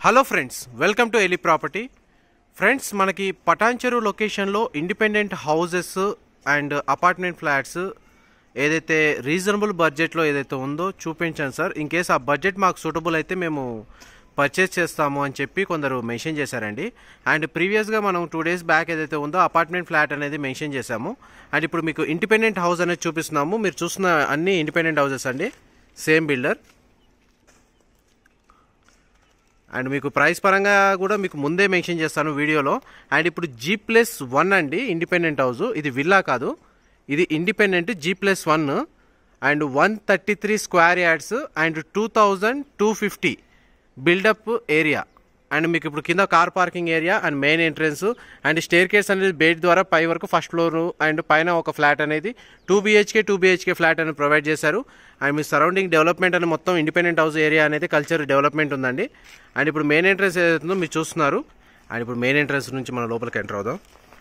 hello friends welcome to ఎలి property friends మనకి పటాన్చెరు లొకేషన్లో independent houses and apartment flats ఏదైతే రీజనబుల్ బడ్జెట్లో ఏదైతే ఉందో చూపించాను సార్ ఇన్ కేస్ ఆ బడ్జెట్ మాకు సూటబుల్ అయితే మేము పర్చేస్ చేస్తాము అని చెప్పి కొందరు మెన్షన్ చేశారండి అండ్ ప్రీవియస్గా మనం టూ డేస్ బ్యాక్ ఏదైతే ఉందో అపార్ట్మెంట్ ఫ్లాట్ అనేది మెన్షన్ చేశాము అండ్ ఇప్పుడు మీకు ఇండిపెండెంట్ హౌస్ అనేది చూపిస్తున్నాము మీరు చూస్తున్న అన్ని ఇండిపెండెంట్ హౌసెస్ అండి సేమ్ బిల్డర్ అండ్ మీకు ప్రైస్ పరంగా కూడా మీకు ముందే మెన్షన్ చేస్తాను వీడియోలో అండ్ ఇప్పుడు జీ ప్లస్ వన్ అండి ఇండిపెండెంట్ హౌస్ ఇది విల్లా కాదు ఇది independent G plus one and one thirty three square yards and two thousand two fifty buildup area and మీకు ఇప్పుడు కింద car parking area and main entrance and staircase అనేది bed ద్వారా పై వరకు ఫస్ట్ ఫ్లోర్ అండ్ పైన ఒక flat అనేది two BHK two BHK flat అనేది ప్రొవైడ్ చేశారు అండ్ మీ సరౌండింగ్ డెవలప్మెంట్ అని మొత్తం ఇండిపెండెంట్ హౌస్ ఏరియా అనేది కల్చర్ డెవలప్మెంట్ ఉందండి అండ్ ఇప్పుడు మెయిన్ ఎంట్రన్స్ ఏదైతుందో మీరు చూస్తున్నారు అండ్ ఇప్పుడు మెయిన్ ఎంట్రన్స్ నుంచి మనం లోపలికి ఎంటర్ అవుదాం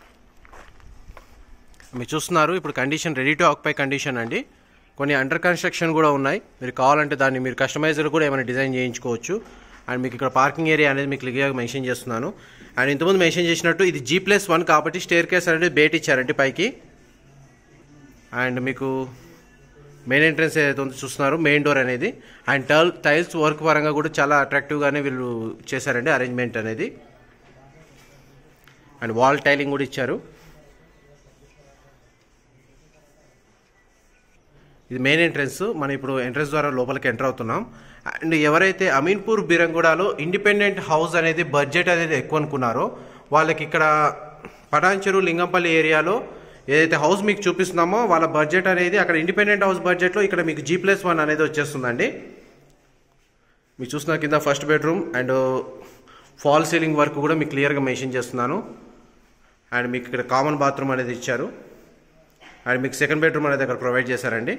మీరు చూస్తున్నారు ఇప్పుడు condition ready to occupy condition అండి కొన్ని అండర్ కన్స్ట్రక్షన్ కూడా ఉన్నాయి మీరు కావాలంటే దాన్ని మీరు కస్టమైజర్ కూడా ఏమైనా డిజైన్ చేయించుకోవచ్చు అండ్ మీకు ఇక్కడ పార్కింగ్ ఏరియా అనేది మీకు క్లియర్గా మెన్షన్ చేస్తున్నాను అండ్ ఇంతకుముందు మెన్షన్ చేసినట్టు ఇది జీ ప్లస్ వన్ కాబట్టి స్టేర్ కేస్ అనేది బేట్ ఇచ్చారండి పైకి అండ్ మీకు మెయిన్ ఎంట్రన్స్ ఏదైతే ఉందో చూస్తున్నారు మెయిన్ డోర్ అనేది అండ్ టైల్ టైల్స్ వర్క్ పరంగా కూడా చాలా అట్రాక్టివ్గానే వీళ్ళు చేశారండి అరేంజ్మెంట్ అనేది అండ్ వాల్ టైలింగ్ కూడా ఇచ్చారు ఇది మెయిన్ ఎంట్రన్స్ మనం ఇప్పుడు ఎంట్రన్స్ ద్వారా లోపలికి ఎంటర్ అవుతున్నాం అండ్ ఎవరైతే అమీన్పూర్ బిరంగూడలో ఇండిపెండెంట్ హౌస్ అనేది బడ్జెట్ అనేది ఎక్కువ అనుకున్నారో వాళ్ళకి ఇక్కడ పటాన్చెరు లింగంపల్లి ఏరియాలో ఏదైతే హౌస్ మీకు చూపిస్తున్నామో వాళ్ళ బడ్జెట్ అనేది అక్కడ ఇండిపెండెంట్ హౌస్ బడ్జెట్లో ఇక్కడ మీకు జీ ప్లస్ వన్ అనేది వచ్చేస్తుందండి మీరు చూసిన కింద first bedroom and fall ceiling work కూడా మీకు క్లియర్గా మెన్షన్ చేస్తున్నాను అండ్ మీకు ఇక్కడ కామన్ బాత్రూమ్ అనేది ఇచ్చారు అండ్ మీకు సెకండ్ బెడ్రూమ్ అనేది అక్కడ ప్రొవైడ్ చేశారండి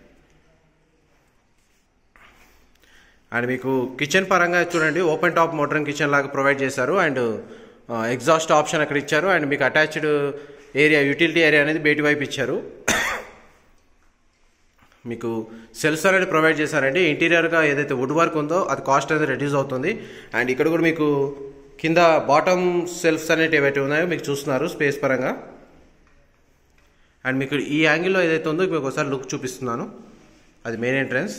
అండ్ మీకు కిచెన్ పరంగా చూడండి ఓపెన్ టాప్ మోటరింగ్ కిచెన్ లాగా ప్రొవైడ్ చేశారు అండ్ ఎగ్జాస్ట్ ఆప్షన్ అక్కడ ఇచ్చారు అండ్ మీకు అటాచ్డ్ ఏరియా యూటిలిటీ ఏరియా అనేది బయటి వైపు ఇచ్చారు మీకు సెల్స్ అనేది ప్రొవైడ్ చేశారండి ఇంటీరియర్గా ఏదైతే వుడ్ వర్క్ ఉందో అది కాస్ట్ అనేది రెడ్యూస్ అవుతుంది అండ్ ఇక్కడ కూడా మీకు కింద బాటమ్ సెల్ఫ్స్ అనేవి ఏవైతే ఉన్నాయో మీకు చూస్తున్నారు స్పేస్ పరంగా అండ్ మీకు ఈ యాంగిల్లో ఏదైతే ఉందో మీకు ఒకసారి లుక్ చూపిస్తున్నాను అది మెయిన్ ఎంట్రన్స్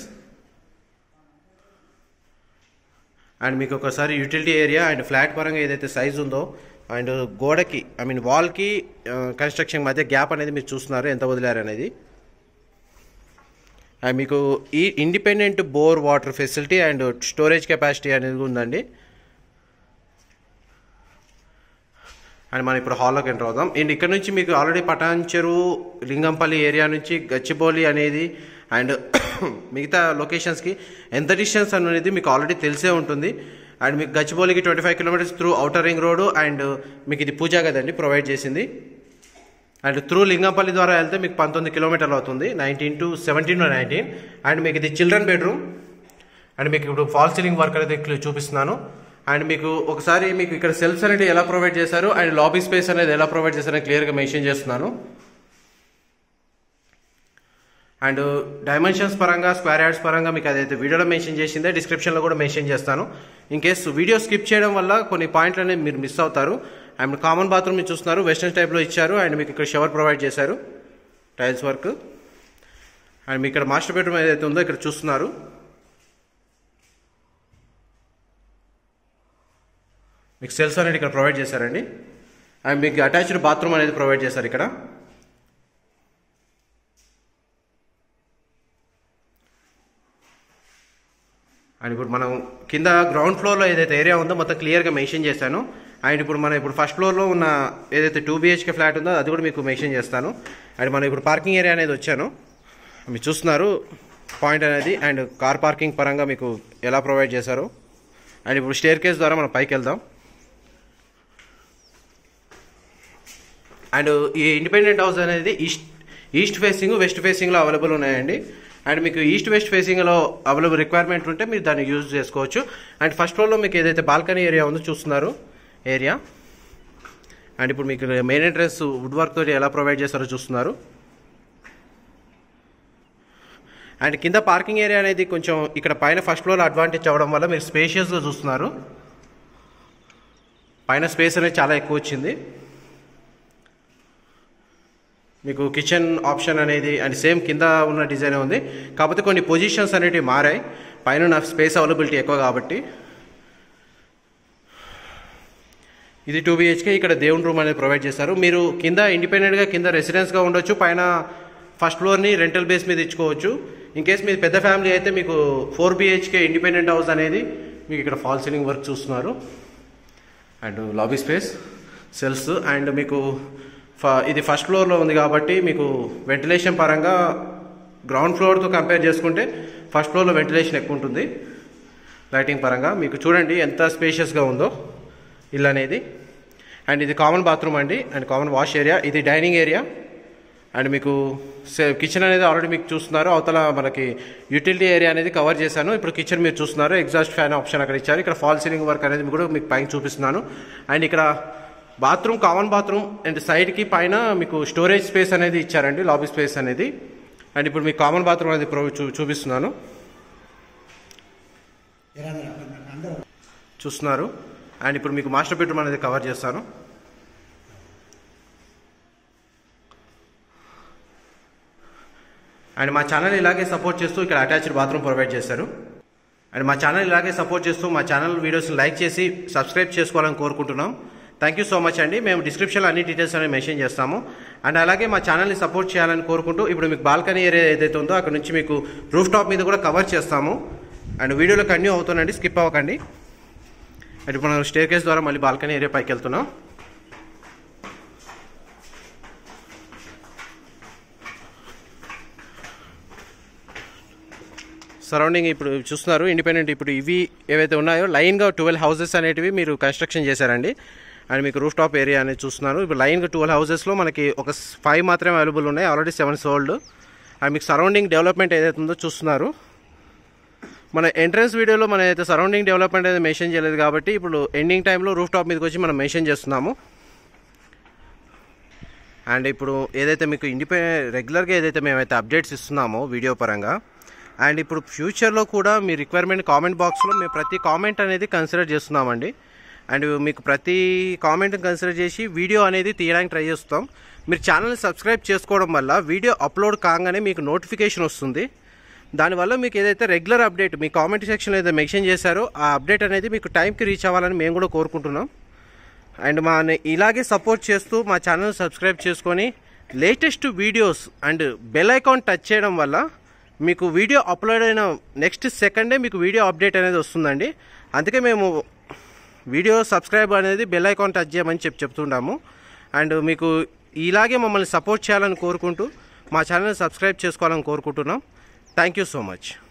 అండ్ మీకు ఒకసారి యూటిలిటీ ఏరియా అండ్ ఫ్లాట్ పరంగా ఏదైతే సైజ్ ఉందో అండ్ గోడకి ఐ మీన్ వాల్కి కన్స్ట్రక్షన్ మధ్య గ్యాప్ అనేది మీరు చూస్తున్నారు ఎంత వదిలారు అనేది అండ్ మీకు ఈ independent bore water facility and storage capacity అనేది ఉందండి అండ్ మనం ఇప్పుడు హాల్లోకి ఎంటర్ అవుదాం అండ్ ఇక్కడ నుంచి మీకు ఆల్రెడీ పటాన్చెరు లింగంపల్లి ఏరియా నుంచి గచ్చిబౌలి అనేది అండ్ మిగతా లొకేషన్స్కి ఎంత డిస్టెన్స్ అనేది మీకు ఆల్రెడీ తెలిసే ఉంటుంది అండ్ మీకు గచ్చిబౌలికి twenty five kilometres through outer ring road and మీకు ఇది పూజా కదండి ప్రొవైడ్ చేసింది అండ్ త్రూ లింగంపల్లి ద్వారా వెళ్తే మీకు పంతొమ్మిది కిలోమీటర్లు అవుతుంది nineteen to seventeen to nineteen and మీకు ఇది చిల్డ్రన్ బెడ్రూమ్ అండ్ మీకు ఇప్పుడు ఫాల్ సీలింగ్ వర్క్ అనేది చూపిస్తున్నాను అండ్ మీకు ఒకసారి మీకు ఇక్కడ సెల్ఫ్స్ అనేది ఎలా ప్రొవైడ్ చేశారు అండ్ లాబీ స్పేస్ అనేది ఎలా ప్రొవైడ్ చేశారని క్లియర్గా మెన్షన్ చేస్తున్నాను అండ్ డైమెన్షన్స్ పరంగా స్క్వేర్ యార్డ్స్ పరంగా మీకు అదైతే వీడియోలో మెన్షన్ చేసిందే డిస్క్రిప్షన్లో కూడా మెన్షన్ చేస్తాను ఇన్ కేస్ వీడియో స్కిప్ చేయడం వల్ల కొన్ని పాయింట్లు అనేవి మీరు మిస్ అవుతారు అండ్ కామన్ బాత్రూమ్ మీరు చూస్తున్నారు వెస్టర్న్ టైప్లో ఇచ్చారు అండ్ మీకు ఇక్కడ షవర్ ప్రొవైడ్ చేశారు టైల్స్ వర్క్ అండ్ మీకు ఇక్కడ మాస్టర్ బెడ్రూమ్ ఏదైతే ఉందో ఇక్కడ చూస్తున్నారు మీకు సెల్స్ అనేది ఇక్కడ ప్రొవైడ్ చేశారండి అండ్ మీకు అటాచ్డ్ బాత్రూమ్ అనేది ప్రొవైడ్ చేశారు ఇక్కడ అండ్ ఇప్పుడు మనం కింద గ్రౌండ్ ఫ్లోర్లో ఏదైతే ఏరియా ఉందో మొత్తం క్లియర్గా మెన్షన్ చేశాను అండ్ ఇప్పుడు మనం ఇప్పుడు ఫస్ట్ ఫ్లోర్లో ఉన్న ఏదైతే టూ బీహెచ్కే ఫ్లాట్ ఉందో అది కూడా మీకు మెన్షన్ చేస్తాను అండ్ మనం ఇప్పుడు పార్కింగ్ ఏరియా అనేది వచ్చాను మీరు చూస్తున్నారు పాయింట్ అనేది అండ్ కార్ పార్కింగ్ పరంగా మీకు ఎలా ప్రొవైడ్ చేశారో అండ్ ఇప్పుడు స్టేర్ కేస్ ద్వారా మనం పైకి వెళ్దాం అండ్ ఈ ఇండిపెండెంట్ హౌస్ అనేది ఈస్ట్ ఈస్ట్ ఫేసింగ్ వెస్ట్ ఫేసింగ్లో అవైలబుల్ ఉన్నాయండి అండ్ మీకు ఈస్ట్ వెస్ట్ ఫేసింగ్లో అవైలబుల్ రిక్వైర్మెంట్ ఉంటే మీరు దాన్ని యూజ్ చేసుకోవచ్చు అండ్ ఫస్ట్ ఫ్లోర్లో మీకు ఏదైతే బాల్కనీ ఏరియా ఉందో చూస్తున్నారు ఏరియా అండ్ ఇప్పుడు మీకు మెయిన్ ఎంట్రన్స్ వుడ్ వర్క్ తోటి ఎలా ప్రొవైడ్ చేస్తారో చూస్తున్నారు అండ్ కింద పార్కింగ్ ఏరియా అనేది కొంచెం ఇక్కడ పైన ఫస్ట్ ఫ్లోర్ అడ్వాంటేజ్ అవ్వడం వల్ల మీరు స్పేషియస్గా చూస్తున్నారు పైన స్పేస్ అనేది చాలా ఎక్కువ వచ్చింది మీకు కిచెన్ ఆప్షన్ అనేది అండ్ సేమ్ కింద ఉన్న డిజైన్ ఉంది కాకపోతే కొన్ని పొజిషన్స్ అనేటివి మారాయి పైన నా స్పేస్ అవైలబిలిటీ ఎక్కువ కాబట్టి ఇది టూ బిహెచ్కే ఇక్కడ దేవుని రూమ్ అనేది ప్రొవైడ్ చేస్తారు మీరు కింద ఇండిపెండెంట్గా కింద రెసిడెన్స్గా ఉండొచ్చు పైన ఫస్ట్ ఫ్లోర్ని రెంటల్ బేస్ మీద ఇచ్చుకోవచ్చు ఇన్ కేస్ మీది పెద్ద ఫ్యామిలీ అయితే మీకు ఫోర్ బిహెచ్కే ఇండిపెండెంట్ హౌస్ అనేది మీకు ఇక్కడ ఫాల్ సీలింగ్ వర్క్ చూస్తున్నారు అండ్ లాబీ స్పేస్ సెల్స్ అండ్ మీకు ఫ- ఇది ఫస్ట్ ఫ్లోర్లో ఉంది కాబట్టి మీకు వెంటిలేషన్ పరంగా గ్రౌండ్ ఫ్లోర్తో కంపేర్ చేసుకుంటే ఫస్ట్ ఫ్లోర్లో వెంటిలేషన్ ఎక్కువ ఉంటుంది లైటింగ్ పరంగా మీకు చూడండి ఎంత స్పేషియస్గా ఉందో ఇల్లు అనేది అండ్ ఇది కామన్ బాత్రూమ్ అండి అండ్ కామన్ వాష్ ఏరియా ఇది డైనింగ్ ఏరియా అండ్ మీకు కిచెన్ అనేది ఆల్రెడీ మీకు చూస్తున్నారు అవతల మనకి యూటిలిటీ ఏరియా అనేది కవర్ చేశాను ఇప్పుడు కిచెన్ మీరు చూస్తున్నారు ఎగ్జాస్ట్ ఫ్యాన్ ఆప్షన్ అక్కడ ఇచ్చారు ఇక్కడ ఫాల్ సీలింగ్ వర్క్ అనేది కూడా మీకు పైన చూపిస్తున్నాను అండ్ ఇక్కడ బాత్రూమ్ కామన్ బాత్రూమ్ అండ్ సైడ్కి పైన మీకు స్టోరేజ్ స్పేస్ అనేది ఇచ్చారండి లాబీ స్పేస్ అనేది అండ్ ఇప్పుడు మీకు కామన్ బాత్రూమ్ అనేది ప్రొ- చూ చూపిస్తున్నాను చూస్తున్నారు అండ్ ఇప్పుడు మీకు మాస్టర్ బెడ్రూమ్ అనేది కవర్ చేస్తాను అండ్ మా ఛానల్ ఇలాగే సపోర్ట్ చేస్తూ ఇక్కడ అటాచ్డ్ బాత్రూమ్ ప్రొవైడ్ చేశారు అండ్ మా ఛానల్ ఇలాగే సపోర్ట్ చేస్తూ మా ఛానల్ వీడియోస్ని లైక్ చేసి సబ్స్క్రైబ్ చేసుకోవాలని కోరుకుంటున్నాం థ్యాంక్ యూ సో మచ్ అండి మేము డిస్క్రిప్షన్లో అన్ని డీటెయిల్స్ అనేవి మెన్షన్ చేస్తాము అండ్ అలాగే మా ఛానల్ని సపోర్ట్ చేయాలని కోరుకుంటూ ఇప్పుడు మీకు బాల్కనీ ఏరియా ఏదైతే ఉందో అక్కడ నుంచి మీకు రూఫ్ టాప్ మీద కూడా కవర్ చేస్తాము అండ్ వీడియోలో కంటిన్యూ అవుతుందండి స్కిప్ అవ్వకండి అండ్ ఇప్పుడు మనం స్టేర్ కేస్ ద్వారా మళ్ళీ బాల్కనీ ఏరియా పైకి వెళ్తున్నాం సరౌండింగ్ ఇప్పుడు చూస్తున్నారు ఇండిపెండెంట్ ఇప్పుడు ఇవి ఏవైతే ఉన్నాయో లైన్గా ట్వెల్వ్ హౌసెస్ అనేటివి మీరు కన్స్ట్రక్షన్ చేశారండి అండ్ మీకు రూఫ్ టాప్ ఏరియా అనేది చూస్తున్నారు ఇప్పుడు లైన్గా ట్వెల్వ్ హౌసెస్లో మనకి ఒక ఫైవ్ మాత్రమే అవైలబుల్ ఉన్నాయి ఆల్రెడీ సెవెన్ సోల్డ్ అండ్ మీకు సరౌండింగ్ డెవలప్మెంట్ ఏదైతే ఉందో చూస్తున్నారు మన ఎంట్రన్స్ వీడియోలో మన అయితే సరౌండింగ్ డెవలప్మెంట్ అనేది మెన్షన్ చేయలేదు కాబట్టి ఇప్పుడు ఎండింగ్ టైంలో రూఫ్ టాప్ మీదకి వచ్చి మనం మెన్షన్ చేస్తున్నాము అండ్ ఇప్పుడు ఏదైతే మీకు ఇండిపె రెగ్యులర్గా ఏదైతే మేమైతే అప్డేట్స్ ఇస్తున్నామో వీడియో పరంగా అండ్ ఇప్పుడు ఫ్యూచర్లో కూడా మీ రిక్వైర్మెంట్ కామెంట్ బాక్స్లో మేము ప్రతి కామెంట్ అనేది కన్సిడర్ చేస్తున్నామండి అండ్ మీకు ప్రతి కామెంట్ కన్సిడర్ చేసి వీడియో అనేది తీయడానికి ట్రై చేస్తాం మీరు ఛానల్ని సబ్స్క్రైబ్ చేసుకోవడం వల్ల వీడియో అప్లోడ్ కాగానే మీకు నోటిఫికేషన్ వస్తుంది దానివల్ల మీకు ఏదైతే రెగ్యులర్ అప్డేట్ మీ కామెంట్ సెక్షన్లో ఏదైతే మెన్షన్ చేశారో ఆ అప్డేట్ అనేది మీకు టైంకి రీచ్ అవ్వాలని మేము కూడా కోరుకుంటున్నాం అండ్ మా ఇలాగే సపోర్ట్ చేస్తూ మా ఛానల్ సబ్స్క్రైబ్ చేసుకొని latest videos and bell icon touch చేయడం వల్ల మీకు వీడియో అప్లోడ్ అయిన నెక్స్ట్ సెకండే మీకు వీడియో అప్డేట్ అనేది వస్తుందండి అందుకే మేము వీడియో సబ్స్క్రైబ్ అనేది బెల్ ఐకాన్ టచ్ చేయమని చెప్పి చెప్తుంటాము అండ్ మీకు ఇలాగే మమ్మల్ని సపోర్ట్ చేయాలని కోరుకుంటూ మా ఛానల్ సబ్స్క్రైబ్ చేసుకోవాలని కోరుకుంటున్నాం థ్యాంక్ యూ సో మచ్